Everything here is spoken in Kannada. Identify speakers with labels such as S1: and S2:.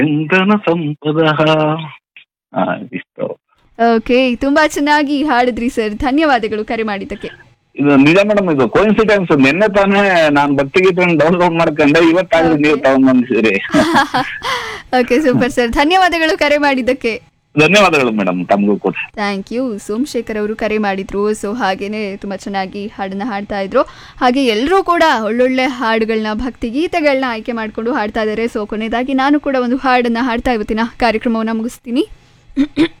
S1: ಇಂಧನ ಸಂಪದ ಹಾ, ಇಷ್ಟು
S2: ಓಕೆ ತುಂಬಾ ಚೆನ್ನಾಗಿ ಹಾಡಿದ್ರಿ ಸರ್ ಧನ್ಯವಾದಗಳು ಕರೆ ಮಾಡಿದ್ದಕ್ಕೆ
S1: ಇದು ನಿಜ ಮೇಡಮ್ ಇದು ಕೋಇನ್ಸಿಡೆನ್ಸ್ ನಿನ್ನೆ ತಾನೇ ನಾನ್ ಭಕ್ತಿಗೀತೆಯನ್ನು ಡೌನ್ಲೋಡ್ ಮಾಡ್ಕೊಂಡೆ ಇವತ್ತಾದ್ರೂ ನೀವು ತಗೊಂಡ್ ಬಂದಿದ್ದೀರಿ
S2: ಓಕೆ ಸೂಪರ್ ಸರ್ ಧನ್ಯವಾದಗಳು ಕರೆ ಮಾಡಿದ್ದಕ್ಕೆ
S1: ಧನ್ಯವಾದಗಳು ಮೇಡಮ್ ತಮಗೂ ಕೂಡ
S2: ಥ್ಯಾಂಕ್ ಯು ಸೋಮಶೇಖರ್ ಅವರು ಕರೆ ಮಾಡಿದ್ರು ಸೊ ಹಾಗೇನೆ ತುಂಬ ಚೆನ್ನಾಗಿ ಹಾಡನ್ನ ಹಾಡ್ತಾ ಇದ್ರು ಹಾಗೆ ಎಲ್ಲರೂ ಕೂಡ ಒಳ್ಳೊಳ್ಳೆ ಹಾಡುಗಳನ್ನ ಭಕ್ತಿ ಗೀತೆಗಳನ್ನ ಆಯ್ಕೆ ಮಾಡಿಕೊಂಡು ಹಾಡ್ತಾ ಇದ್ದಾರೆ ಸೊ ಕೊನೆಯದಾಗಿ ನಾನು ಕೂಡ ಒಂದು ಹಾಡನ್ನ ಹಾಡ್ತಾ ಇವತ್ತಿನ ಕಾರ್ಯಕ್ರಮವನ್ನು ಮುಗಿಸ್ತೀನಿ